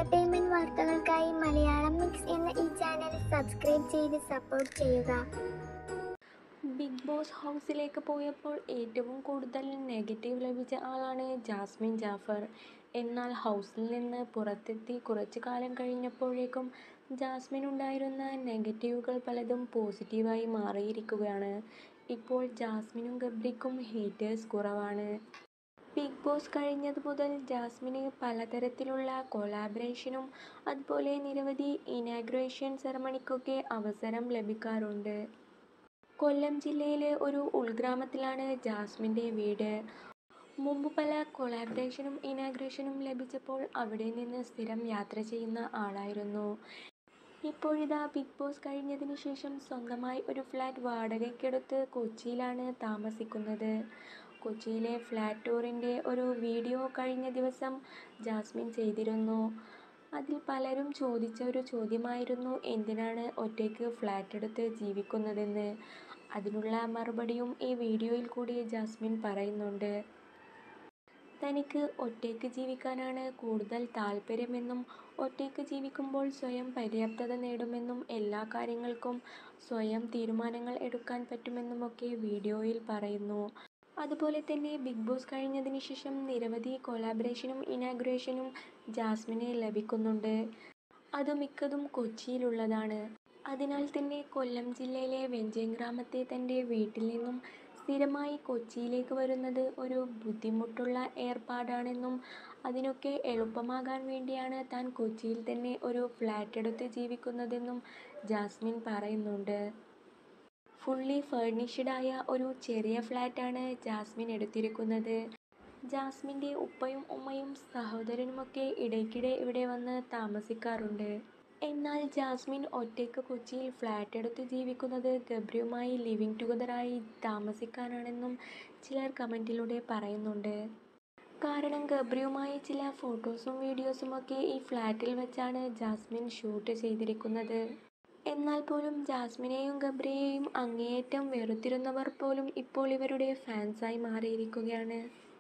entertainment വാർത്തകൾക്കായി Malayalam mix എന്ന ഈ ചാനൽ സബ്സ്ക്രൈബ് ചെയ്ത് സപ്പോർട്ട് ചെയ്യുക ബിഗ് ബോസ് ഹൗസിലേക്ക് പോയപ്പോൾ ഏറ്റവും കൂടുതൽ നെഗറ്റീവ് ലഭിച്ച ആളാണ് ജാസ്മിൻ ജാഫർ എന്നാൽ ഹൗസിൽ നിന്ന് പുറത്തെത്തി കുറച്ചു കാലം കഴിഞ്ഞപ്പോഴേക്കും ജാസ്മിനുണ്ടായിരുന്ന നെഗറ്റീവുകൾ പലതും പോസിറ്റീവായി മാറിയിരിക്കുകയാണ് ഇപ്പോൾ ജാസ്മിനും ഗബ്രിക്കും ഹേറ്റേഴ്സ് കുറവാണ് ബിഗ് ബോസ് കഴിഞ്ഞത് മുതൽ ജാസ്മിന് പലതരത്തിലുള്ള കൊളാബറേഷനും അതുപോലെ നിരവധി ഇനാഗ്രേഷൻ സെറമണിക്കൊക്കെ അവസരം ലഭിക്കാറുണ്ട് കൊല്ലം ജില്ലയിലെ ഒരു ഉൾഗ്രാമത്തിലാണ് ജാസ്മിൻ്റെ വീട് മുമ്പ് പല കൊളാബറേഷനും ഇനാഗ്രേഷനും ലഭിച്ചപ്പോൾ അവിടെ നിന്ന് സ്ഥിരം യാത്ര ചെയ്യുന്ന ആളായിരുന്നു ഇപ്പോഴിതാ ബിഗ് ബോസ് കഴിഞ്ഞതിന് ശേഷം സ്വന്തമായി ഒരു ഫ്ലാറ്റ് വാടകയ്ക്കെടുത്ത് കൊച്ചിയിലാണ് താമസിക്കുന്നത് കൊച്ചിയിലെ ഫ്ലാറ്റ് ടൂറിൻ്റെ ഒരു വീഡിയോ കഴിഞ്ഞ ദിവസം ജാസ്മിൻ ചെയ്തിരുന്നു അതിൽ പലരും ചോദിച്ച ഒരു ചോദ്യമായിരുന്നു എന്തിനാണ് ഒറ്റയ്ക്ക് ഫ്ലാറ്റ് എടുത്ത് ജീവിക്കുന്നതെന്ന് അതിനുള്ള മറുപടിയും ഈ വീഡിയോയിൽ കൂടി ജാസ്മിൻ പറയുന്നുണ്ട് തനിക്ക് ഒറ്റയ്ക്ക് ജീവിക്കാനാണ് കൂടുതൽ താല്പര്യമെന്നും ഒറ്റയ്ക്ക് ജീവിക്കുമ്പോൾ സ്വയം പര്യാപ്തത നേടുമെന്നും എല്ലാ കാര്യങ്ങൾക്കും സ്വയം തീരുമാനങ്ങൾ എടുക്കാൻ പറ്റുമെന്നുമൊക്കെ വീഡിയോയിൽ പറയുന്നു അതുപോലെ തന്നെ ബിഗ് ബോസ് കഴിഞ്ഞതിന് ശേഷം നിരവധി കൊളാബറേഷനും ഇനാഗ്രേഷനും ജാസ്മിന് ലഭിക്കുന്നുണ്ട് അത് മിക്കതും കൊച്ചിയിലുള്ളതാണ് അതിനാൽ തന്നെ കൊല്ലം ജില്ലയിലെ വെഞ്ചേം ഗ്രാമത്തെ തൻ്റെ വീട്ടിൽ നിന്നും സ്ഥിരമായി കൊച്ചിയിലേക്ക് വരുന്നത് ഒരു ബുദ്ധിമുട്ടുള്ള ഏർപ്പാടാണെന്നും അതിനൊക്കെ എളുപ്പമാകാൻ വേണ്ടിയാണ് താൻ കൊച്ചിയിൽ തന്നെ ഒരു ഫ്ലാറ്റ് എടുത്ത് ജീവിക്കുന്നതെന്നും ജാസ്മിൻ പറയുന്നുണ്ട് ഫുള്ളി ഫേർണിഷ്ഡായ ഒരു ചെറിയ ഫ്ലാറ്റാണ് ജാസ്മിൻ എടുത്തിരിക്കുന്നത് ജാസ്മിൻ്റെ ഉപ്പയും ഉമ്മയും സഹോദരനുമൊക്കെ ഇടയ്ക്കിടെ ഇവിടെ വന്ന് താമസിക്കാറുണ്ട് എന്നാൽ ജാസ്മിൻ ഒറ്റയ്ക്ക് കൊച്ചിയിൽ ഫ്ലാറ്റ് എടുത്ത് ജീവിക്കുന്നത് ഗബ്രിയുമായി ലിവിങ് ടുഗദറായി താമസിക്കാനാണെന്നും ചിലർ കമൻറ്റിലൂടെ പറയുന്നുണ്ട് കാരണം ഗബ്രിയുമായി ചില ഫോട്ടോസും വീഡിയോസുമൊക്കെ ഈ ഫ്ലാറ്റിൽ വെച്ചാണ് ജാസ്മിൻ ഷൂട്ട് ചെയ്തിരിക്കുന്നത് എന്നാൽ പോലും ജാസ്മിനെയും ഗബ്രിയെയും അങ്ങേയറ്റം വെറുത്തിരുന്നവർ പോലും ഇപ്പോൾ ഇവരുടെ ഫാൻസായി മാറിയിരിക്കുകയാണ്